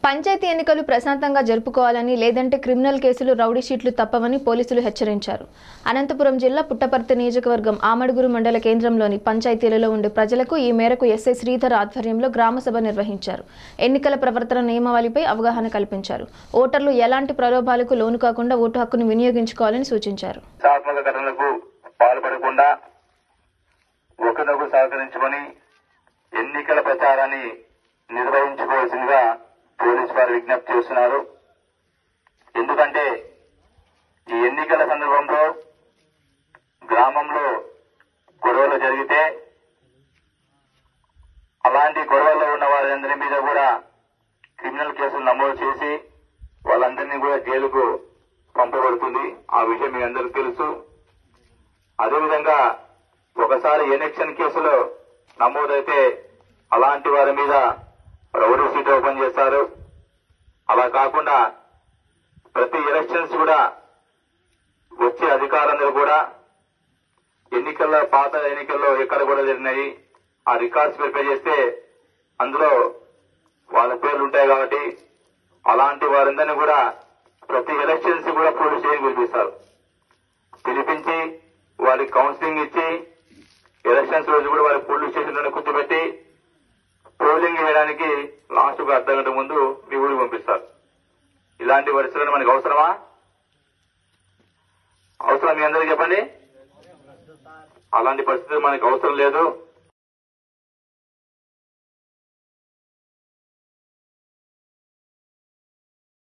పంచాయతీ ఎన్నికలు ప్రశాంతంగా జరుపుకోవాలని లేదంటే క్రిమినల్ కేసులు రౌడీ షీట్లు తప్పవని పోలీసులు హెచ్చరించారు అనంతపురం జిల్లా పుట్టపర్తి నియోజకవర్గం ఆమడుగురు మండల కేంద్రంలోని పంచాయతీలలో ఉండే ప్రజలకు ఈ మేరకు ఎస్ఐ శ్రీధర్ ఆధ్వర్యంలో గ్రామసభ నిర్వహించారు ఎన్నికల ప్రవర్తన నియమావళిపై అవగాహన కల్పించారు ఓటర్లు ఎలాంటి ప్రలోభాలకు లోను కాకుండా ఓటు హక్కును వినియోగించుకోవాలని సూచించారు హింసాత్మక ఘటనలకు పాల్పడకుండా ఒకరినొకరు సహకరించుకొని ఎన్నికల ప్రచారాన్ని నిర్వహించుకోవాల్సిందిగా పోలీసు వారు విజ్ఞప్తి చేస్తున్నారు ఎందుకంటే ఈ ఎన్నికల సందర్భంలో గ్రామంలో గొడవలు జరిగితే అలాంటి గొడవల్లో ఉన్న వారందరి మీద కూడా క్రిమినల్ కేసులు నమోదు చేసి వాళ్ళందరినీ కూడా జైలుకు పంపబడుతుంది ఆ విషయం మీ అందరికీ తెలుసు అదేవిధంగా ఒకసారి ఎలక్షన్ కేసులో నమోదైతే అలాంటి వారి మీద రౌడీ సీట్ ఓపెన్ చేస్తారు అలా కాకుండా ప్రతి ఎలక్షన్స్ కూడా వచ్చే అధికారులందరూ కూడా ఎన్నికల్లో పాత ఎన్నికల్లో ఎక్కడ కూడా జరిగినాయి ఆ రికార్డ్స్ వెరిఫై చేస్తే అందులో వాళ్ళ పేర్లు ఉంటాయి కాబట్టి అలాంటి వారందరినీ కూడా ప్రతి ఎలక్షన్స్ కూడా పోలీస్ స్టేషన్ పిలిపిస్తారు పిలిపించి వారికి కౌన్సిలింగ్ ఇచ్చి ఎలక్షన్స్ రోజు కూడా వారి పోలీస్ స్టేషన్లోనే కూర్చోబెట్టి పోలింగ్ చేయడానికి లాస్ట్ ఒక అర్ధ గంట ముందు మీ ఊరికి పంపిస్తారు ఇలాంటి పరిస్థితులు మనకు అవసరమా అవసరం మీ అందరికీ చెప్పండి అలాంటి పరిస్థితులు మనకు అవసరం లేదు